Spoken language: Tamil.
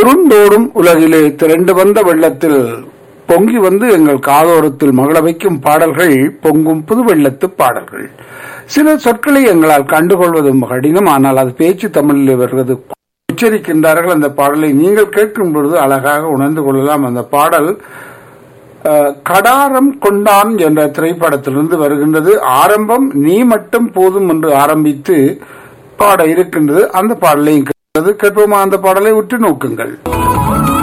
சுருண்டோடும் உலகிலே திரண்டு வந்த வெள்ளத்தில் பொங்கி வந்து எங்கள் காதோரத்தில் மகள வைக்கும் பாடல்கள் பொங்கும் புது வெள்ளத்து பாடல்கள் சில சொற்களை எங்களால் கண்டுகொள்வதும் கடினம் ஆனால் அது பேச்சு தமிழில் வருவது உச்சரிக்கின்றார்கள் அந்த பாடலை நீங்கள் கேட்கும் பொழுது அழகாக உணர்ந்து கொள்ளலாம் அந்த பாடல் அஹ், கடாரம் கொண்டான் என்ற திரைப்படத்திலிருந்து வருகின்றது ஆரம்பம் நீ மட்டும் போதும் என்று ஆரம்பித்து பாட இருக்கின்றது அந்த பாடலையும் கேட்கிறது கேட்போமா அந்த பாடலை உற்று நோக்குங்கள்